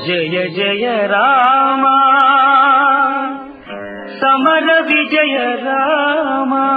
జయ జయ రామా సమర విజయ రామా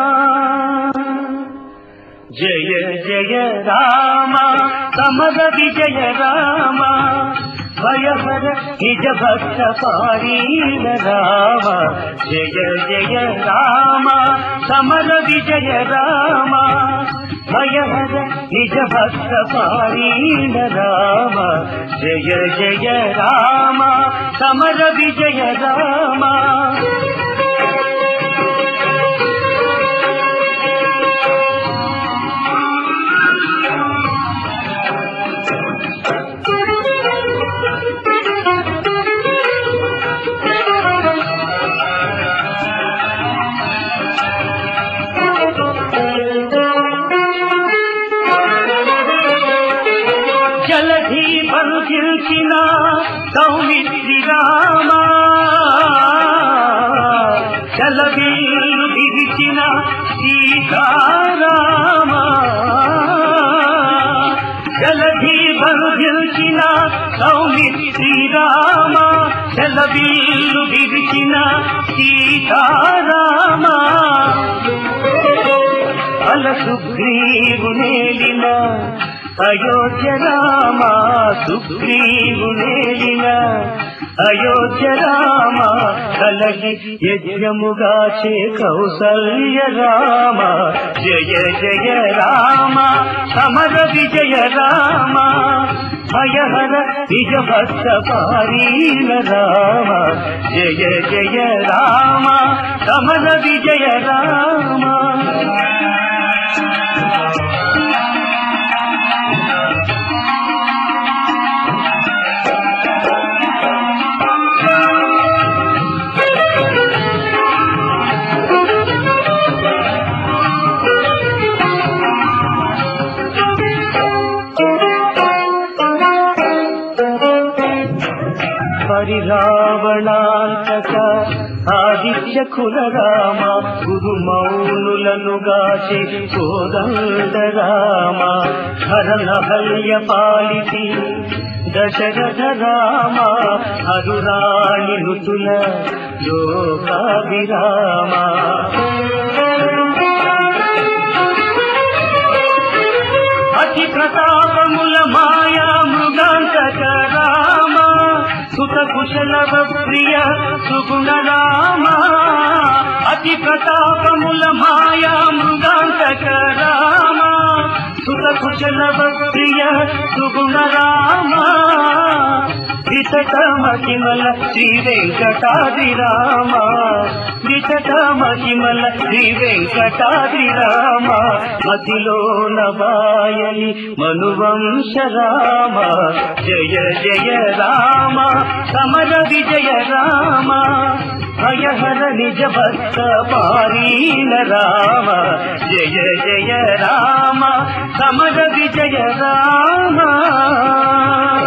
జయ జయ రామ సమర విజయ రామ భయహర నిజ భక్త పారీల రామ జయ జయ రామ సమర విజయ రామ భయహర నిజ భక్త పారీల రామ జయ జయ రామ సమర విజయ రామ జలధి బంధించిన సౌమిత్రి రామ జలబీలు విరిచిన సీతారామ జలధి బంధించిన సౌమిత్రి రామ జలబీలు విరిచిన సీతారామ అల సుగ్రీవు నేలిన అయోధ్య రామ సుగ్రీవు నేలిన అయోధ్య రామ కలగి యజ్ఞముగా చే కౌసల్య రామ జయ జయ రామ సమర విజయ రామ భయహర నిజ భక్త పారీల రామ జయ జయ రామ సమర విజయ రామ పరిరావణాంతక ఆదిత్య కుల రామ గురు మౌనులను గాచి కోదండ రామ హరణ హల్య పాలితి దశరథ రామ హరురాణి నుతుల లోకాభిరామ అతి ప్రతాపముల మాయా మృగాంతక రామ సుత కుశల ప్రియ సుగుణ రామ అతి ప్రతాపముల మాయా మృగాంతక రామ సుత కుశల ప్రియ సుగుణ రామ వితటమతిమల శ్రీ వెంకటాద్రి రామ వితటమతిమల శ్రీ వెంకటాద్రి రామ మతిలో నవాయని మనువంశ రామ జయ జయ రామ సమర విజయ రామ భయహర నిజ భక్త పారీల రామ జయ జయ రామ సమర విజయ రామ